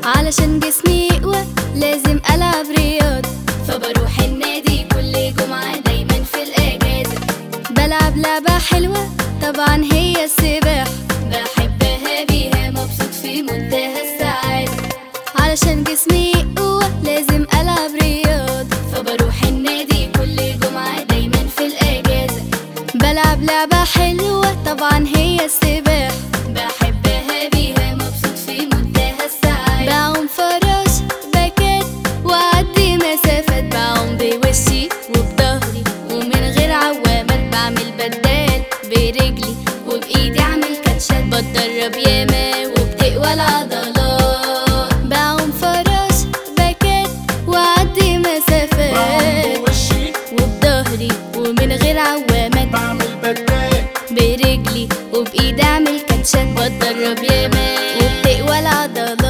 علشان جسمي يقوى لازم ألعب رياضة فبروح النادي كل جمعة دايما في الأجازة بلعب لعبة حلوة طبعا هي السباحة بحبها بيها مبسوط في منتهى السعادة علشان جسمي يقوى لازم ألعب رياضة فبروح النادي كل جمعة دايما في الأجازة بلعب لعبة حلوة طبعا هي السباحة بحبها بيها مبسوط في منتهى السعادة بعوم فراش باكات وأعدي مسافات بعوم بوشي وبظهري ومن غير عوامات بعمل بدال برجلي وبإيدي أعمل كاتشات بتدرب ياما وبتقوى العضلات بعوم فراش باكات وأعدي مسافات بعمل وشي وبظهري ومن غير عوامات بعمل بدال برجلي وبإيدي أعمل كاتشات بتدرب ياما وبتقوى العضلات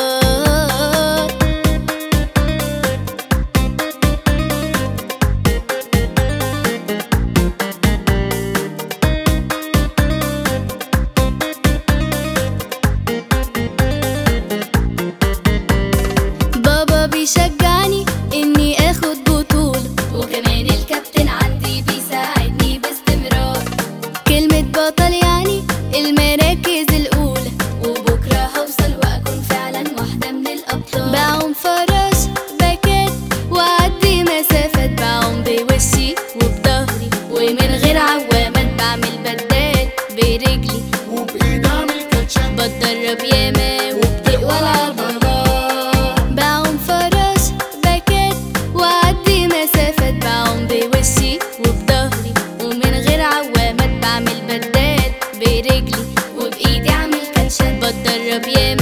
بابا بيشجعني اني اخد بطولة وكمان الكابتن عندي بيساعدني باستمرار كلمة بطل يعني المراكز الأولى وبكرة هوصل وأكون فعلا واحدة من الأبطال بعوم فراش باكات وأعدي مسافات بعوم بوشي وبظهري ومن غير عوامات بعمل بدال برجلي وبإيد أعمل كاتشات بتدرب ياما وبتقوى العضلات بعوم فراش باكات وأعدي مسافات بعوم بوشي وبظهري ومن غير عوامات بعمل بدال برجلي وبإيدي أعمل كاتشات بتدرب ياما